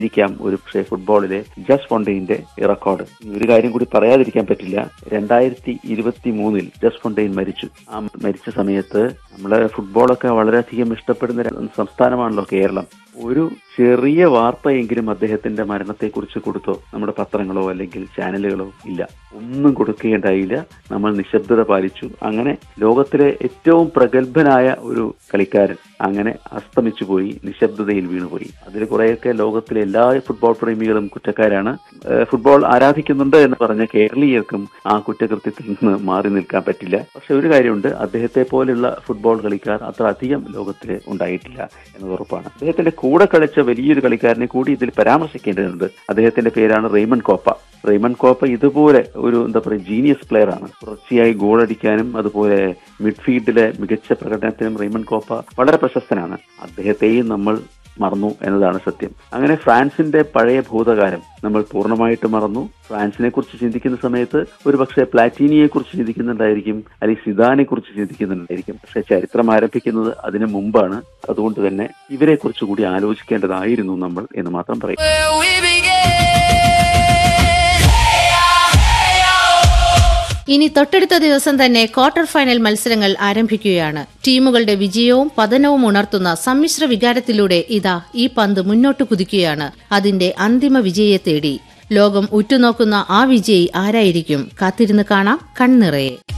ഇരിക്കാം ഒരു പക്ഷേ ഫുട്ബോളിലെ ജസ് ഫൊണ്ടൈന്റെ റെക്കോർഡ് ഒരു കാര്യം കൂടി പറയാതിരിക്കാൻ പറ്റില്ല രണ്ടായിരത്തി ഇരുപത്തി മൂന്നിൽ ജസ് ഫൊണ്ടൈൻ മരിച്ചു ആ മരിച്ച സമയത്ത് നമ്മളെ ഫുട്ബോളൊക്കെ വളരെയധികം ഇഷ്ടപ്പെടുന്ന ര- സംസ്ഥാനമാണല്ലോ കേരളം ഒരു ചെറിയ വാർത്തയെങ്കിലും അദ്ദേഹത്തിന്റെ മരണത്തെക്കുറിച്ച് കൊടുത്തോ നമ്മുടെ പത്രങ്ങളോ അല്ലെങ്കിൽ ചാനലുകളോ ഇല്ല ഒന്നും കൊടുക്കുകയുണ്ടായില്ല നമ്മൾ നിശബ്ദത പാലിച്ചു അങ്ങനെ ലോകത്തിലെ ഏറ്റവും പ്രഗത്ഭനായ ഒരു കളിക്കാരൻ അങ്ങനെ അസ്തമിച്ചു പോയി നിശബ്ദതയിൽ വീണുപോയി അതിൽ കുറേയൊക്കെ ലോകത്തിലെ എല്ലാ ഫുട്ബോൾ പ്രേമികളും കുറ്റക്കാരാണ് ഏഹ് ഫുട്ബോൾ ആരാധിക്കുന്നുണ്ട് എന്ന് പറഞ്ഞ കേരളീയർക്കും ആ കുറ്റകൃത്യത്തിൽ നിന്ന് മാറി നിൽക്കാൻ പറ്റില്ല പക്ഷെ ഒരു കാര്യമുണ്ട് അദ്ദേഹത്തെ പോലുള്ള ഫുട്ബോൾ കളിക്കാർ അത്ര അധികം ലോകത്തിൽ ഉണ്ടായിട്ടില്ല എന്നത് ഉറപ്പാണ് അദ്ദേഹത്തിന്റെ കൂടെ കളിച്ച വലിയൊരു കളിക്കാരനെ കൂടി ഇതിൽ പരാമർശിക്കേണ്ടതുണ്ട് അദ്ദേഹത്തിന്റെ പേരാണ് റെയ്മൺ കോപ്പ റെയ്മൺ കോപ്പ ഇതുപോലെ ഒരു എന്താ പറയുക ജീനിയസ് പ്ലെയർ ആണ് തുടർച്ചയായി ഗോൾ അടിക്കാനും അതുപോലെ മിഡ്ഫീൽഡിലെ മികച്ച പ്രകടനത്തിനും റെയ്മൺ കോപ്പ വളരെ പ്രശസ്തനാണ് അദ്ദേഹത്തെയും നമ്മൾ മറന്നു എന്നതാണ് സത്യം അങ്ങനെ ഫ്രാൻസിന്റെ പഴയ ഭൂതകാലം നമ്മൾ പൂർണ്ണമായിട്ട് മറന്നു ഫ്രാൻസിനെ കുറിച്ച് ചിന്തിക്കുന്ന സമയത്ത് ഒരു പക്ഷേ പ്ലാറ്റീനിയെ കുറിച്ച് ചിന്തിക്കുന്നുണ്ടായിരിക്കും അല്ലെങ്കിൽ സിദാനെ കുറിച്ച് ചിന്തിക്കുന്നുണ്ടായിരിക്കും പക്ഷെ ചരിത്രം ആരംഭിക്കുന്നത് അതിനു മുമ്പാണ് അതുകൊണ്ട് തന്നെ ഇവരെ കുറിച്ച് കൂടി ആലോചിക്കേണ്ടതായിരുന്നു നമ്മൾ എന്ന് മാത്രം പറയും where we began. ഇനി തൊട്ടടുത്ത ദിവസം തന്നെ ക്വാർട്ടർ ഫൈനൽ മത്സരങ്ങൾ ആരംഭിക്കുകയാണ് ടീമുകളുടെ വിജയവും പതനവും ഉണർത്തുന്ന സമ്മിശ്ര വികാരത്തിലൂടെ ഇതാ ഈ പന്ത് മുന്നോട്ട് കുതിക്കുകയാണ് അതിന്റെ അന്തിമ വിജയെ തേടി ലോകം ഉറ്റുനോക്കുന്ന ആ വിജയി ആരായിരിക്കും കാത്തിരുന്ന് കാണാം കൺനിറയെ